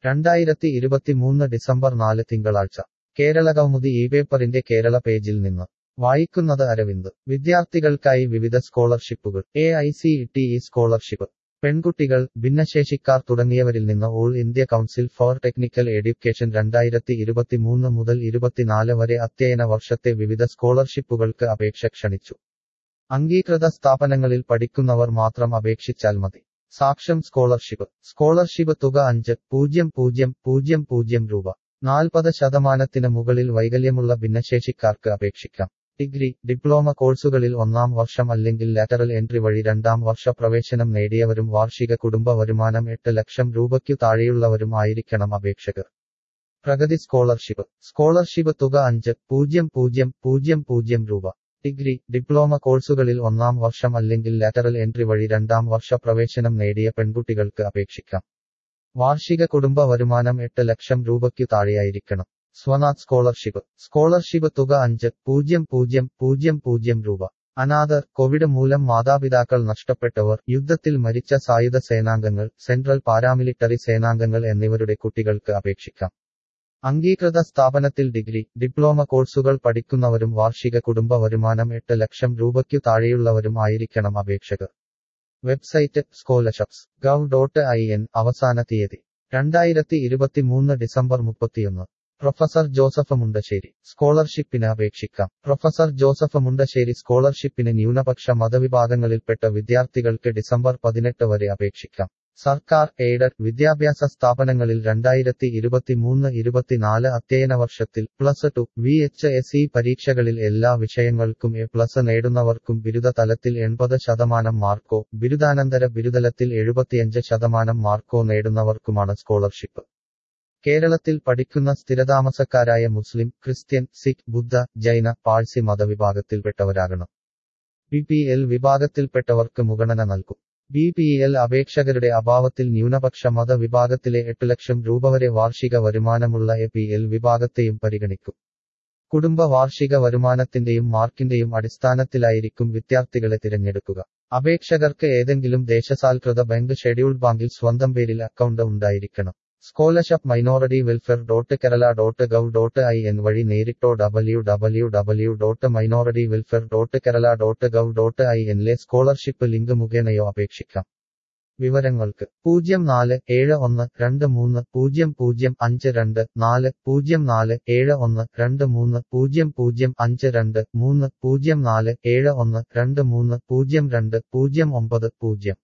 രണ്ടായിരത്തി ഇരുപത്തിമൂന്ന് ഡിസംബർ നാല് തിങ്കളാഴ്ച കേരള കൗമുദി ഈ പേപ്പറിന്റെ കേരള പേജിൽ നിന്ന് വായിക്കുന്നത് അരവിന്ദ് വിദ്യാർത്ഥികൾക്കായി വിവിധ സ്കോളർഷിപ്പുകൾ A I C T E scholarship പെൺകുട്ടികൾ ഭിന്നശേഷിക്കാർ തുടങ്ങിയവരിൽ നിന്ന് All India Council for Technical Education രണ്ടായിരത്തി ഇരുപത്തിമൂന്ന് മുതൽ ഇരുപത്തിനാല് വരെ അധ്യയന വർഷത്തെ വിവിധ സ്കോളർഷിപ്പുകൾക്ക് അപേക്ഷ ക്ഷണിച്ചു അംഗീകൃത സ്ഥാപനങ്ങളിൽ പഠിക്കുന്നവർ മാത്രം അപേക്ഷിച്ചാൽ മതി സാക്ഷ്യം സ്കോളർഷിപ്പ് സ്കോളർഷിപ്പ് തുക അഞ്ച് പൂജ്യം പൂജ്യം പൂജ്യം പൂജ്യം രൂപ നാൽപ്പത് ശതമാനത്തിന് മുകളിൽ വൈകല്യമുള്ള ഭിന്നശേഷിക്കാർക്ക് അപേക്ഷിക്കാം ഡിഗ്രി ഡിപ്ലോമ കോഴ്സുകളിൽ ഒന്നാം വർഷം അല്ലെങ്കിൽ ലാറ്ററൽ എൻട്രി വഴി രണ്ടാം വർഷ പ്രവേശനം നേടിയവരും വാർഷിക കുടുംബ വരുമാനം എട്ട് ലക്ഷം രൂപയ്ക്കു താഴെയുള്ളവരും ആയിരിക്കണം അപേക്ഷകർ പ്രഗതി സ്കോളർഷിപ്പ് സ്കോളർഷിപ്പ് തുക അഞ്ച് പൂജ്യം പൂജ്യം പൂജ്യം പൂജ്യം രൂപ ഡിഗ്രി ഡിപ്ലോമ കോഴ്സുകളിൽ ഒന്നാം വർഷം അല്ലെങ്കിൽ ലാറ്ററൽ എൻട്രി വഴി രണ്ടാം വർഷ പ്രവേശനം നേടിയ പെൺകുട്ടികൾക്ക് അപേക്ഷിക്കാം വാർഷിക കുടുംബ വരുമാനം എട്ട് ലക്ഷം രൂപയ്ക്കു താഴെയായിരിക്കണം സ്വനാഥ് സ്കോളർഷിപ്പ് സ്കോളർഷിപ്പ് തുക അഞ്ച് പൂജ്യം പൂജ്യം പൂജ്യം പൂജ്യം രൂപ അനാഥർ കോവിഡ് മൂലം മാതാപിതാക്കൾ നഷ്ടപ്പെട്ടവർ യുദ്ധത്തിൽ മരിച്ച സായുധ സേനാംഗങ്ങൾ സെൻട്രൽ പാരാമിലിറ്ററി സേനാംഗങ്ങൾ എന്നിവരുടെ കുട്ടികൾക്ക് അപേക്ഷിക്കാം അംഗീകൃത സ്ഥാപനത്തിൽ ഡിഗ്രി ഡിപ്ലോമ കോഴ്സുകൾ പഠിക്കുന്നവരും വാർഷിക കുടുംബ വരുമാനം എട്ട് ലക്ഷം രൂപയ്ക്കു താഴെയുള്ളവരും ആയിരിക്കണം അപേക്ഷകർ website scholarships gov dot I N അവസാന തീയതി രണ്ടായിരത്തി ഇരുപത്തിമൂന്ന് ഡിസംബർ മുപ്പത്തിയൊന്ന് പ്രൊഫസർ ജോസഫ് മുണ്ടശ്ശേരി സ്കോളർഷിപ്പിന് അപേക്ഷിക്കാം പ്രൊഫസർ ജോസഫ് മുണ്ടശ്ശേരി സ്കോളർഷിപ്പിന് ന്യൂനപക്ഷ മതവിഭാഗങ്ങളിൽപ്പെട്ട വിദ്യാർത്ഥികൾക്ക് ഡിസംബർ പതിനെട്ട് വരെ അപേക്ഷിക്കാം സർക്കാർ എയ്ഡഡ് വിദ്യാഭ്യാസ സ്ഥാപനങ്ങളിൽ രണ്ടായിരത്തി ഇരുപത്തിമൂന്ന് ഇരുപത്തിനാല് അധ്യയന വർഷത്തിൽ plus two V H S E പരീക്ഷകളിൽ എല്ലാ വിഷയങ്ങൾക്കും എ പ്ലസ് നേടുന്നവർക്കും ബിരുദ തലത്തിൽ എൺപത് ശതമാനം മാർക്കോ ബിരുദാനന്തര ബിരുദലത്തിൽ എഴുപത്തിയഞ്ച് ശതമാനം മാർക്കോ നേടുന്നവർക്കുമാണ് സ്കോളർഷിപ്പ് കേരളത്തിൽ പഠിക്കുന്ന സ്ഥിരതാമസക്കാരായ മുസ്ലിം ക്രിസ്ത്യൻ സിഖ് ബുദ്ധ ജൈന പാഴ്സി മതവിഭാഗത്തിൽപ്പെട്ടവരാകണം ബി പി എൽ വിഭാഗത്തിൽപ്പെട്ടവർക്ക് മുഗണന നൽകും ബി പി എൽ അപേക്ഷകരുടെ അഭാവത്തിൽ ന്യൂനപക്ഷ മതവിഭാഗത്തിലെ എട്ട് ലക്ഷം രൂപ വരെ വാർഷിക വരുമാനമുള്ള എ പി എൽ വിഭാഗത്തെയും പരിഗണിക്കും കുടുംബ വാർഷിക വരുമാനത്തിന്റെയും മാർക്കിന്റെയും അടിസ്ഥാനത്തിലായിരിക്കും വിദ്യാർത്ഥികളെ തിരഞ്ഞെടുക്കുക അപേക്ഷകർക്ക് ഏതെങ്കിലും ദേശസാൽകൃത ബാങ്ക് ഷെഡ്യൂൾഡ് ബാങ്കിൽ സ്വന്തം പേരിൽ അക്കൗണ്ട് ഉണ്ടായിരിക്കണം scholarship minority welfare dot Kerala dot gov dot I N വഴി നേരിട്ടോ W W W dot minority welfare dot Kerala dot gov dot I എന്നിലെ സ്കോളർഷിപ്പ് ലിങ്ക് മുഖേനയോ അപേക്ഷിക്കാം വിവരങ്ങൾക്ക് പൂജ്യം നാല് ഏഴ് ഒന്ന് രണ്ട് മൂന്ന് പൂജ്യം പൂജ്യം അഞ്ച് രണ്ട് നാല് പൂജ്യം നാല് ഏഴ് ഒന്ന് രണ്ട് മൂന്ന് പൂജ്യം പൂജ്യം അഞ്ച് രണ്ട് മൂന്ന് പൂജ്യം നാല് ഏഴ് ഒന്ന് രണ്ട് മൂന്ന് പൂജ്യം രണ്ട് പൂജ്യം ഒമ്പത് പൂജ്യം